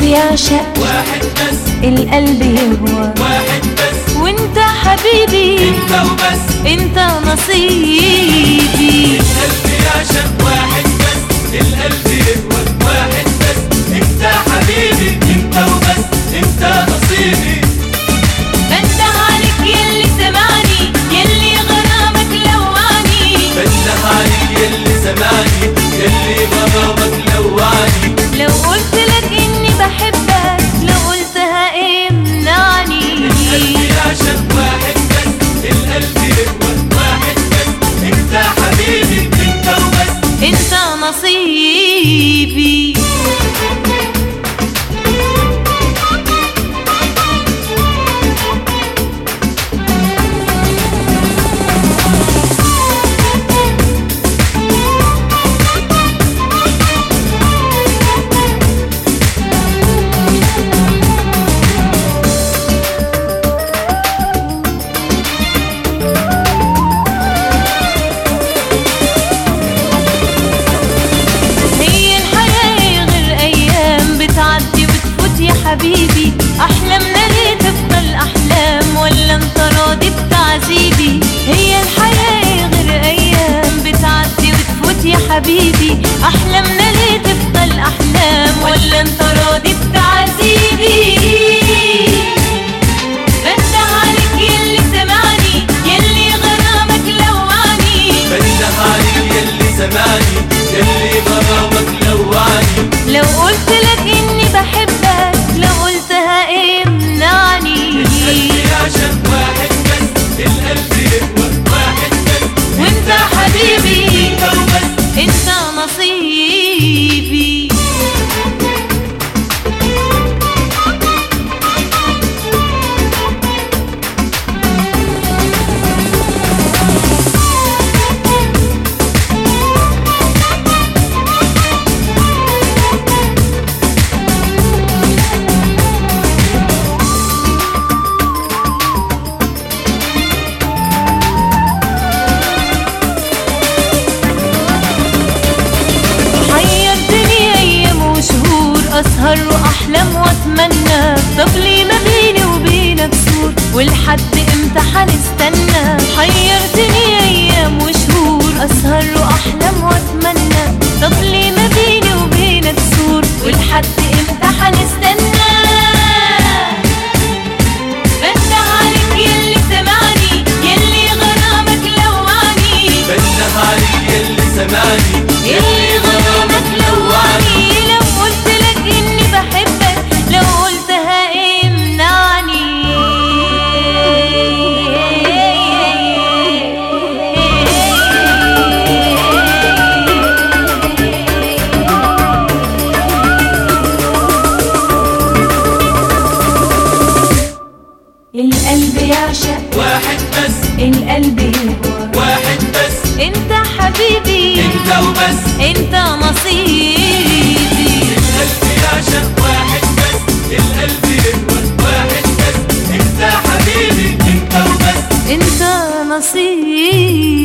يعشق واحد بس القلب يهوى واحد بس وانت حبيبي انت وبس انت نصيبي القلب يعشق واحد بس القلب يهوى واحد بس انت حبيبي انت وبس انت نصيبي بنده عليك يلي سمعني يلي غرامك لواني بنده عليك يلي سمعني يلي غرامك لوعني لو قلت لك اني بحبك لو قلتها امنعني القلب يعشق واحد بس القلب يهوى واحد بس انت حبيبي انت وبس انت نصيبي هي الحياة غير أيام بتعدي وتفوت يا حبيبي أحلامنا ليه تفضل أحلام ولا أنت راضي بتعذيبي هي الحياة غير أيام بتعدي وتفوت يا حبيبي أحلامنا ليه تفضل أحلام ولا أنت راضي بتعذيبي بنده عليك يلي سمعني يلي غرامك لواني بنده عليك يلي سمعني يلي غرامك لوعني لو قلت لك اني بحبك لو قلتها امنعني القلب يعشق واحد بس القلب يهوى واحد بس وانت حبيبي انت وبس انت نصيبي حيرتني ايام وشهور اسهر واحلم واتمنى طب ليه ما بيني وبينك سور ولحد امتى حنستنى حيرتني ايام وشهور اسهر واحلم واتمنى طب ليه ما بيني وبينك سور ولحد امتى حنستنى بنده عليك يلي سمعني يلي غرامك لواني بنده عليك يلي سمعني يلي غرامك لواني لو قلت لك اني بحبك لو قلتها امنعني القلب يعشق واحد بس القلب يهوى واحد بس انت حبيبي انت وبس انت نصيبي القلب يعشق واحد بس القلب يهوى واحد بس انت حبيبي انت وبس انت نصيبي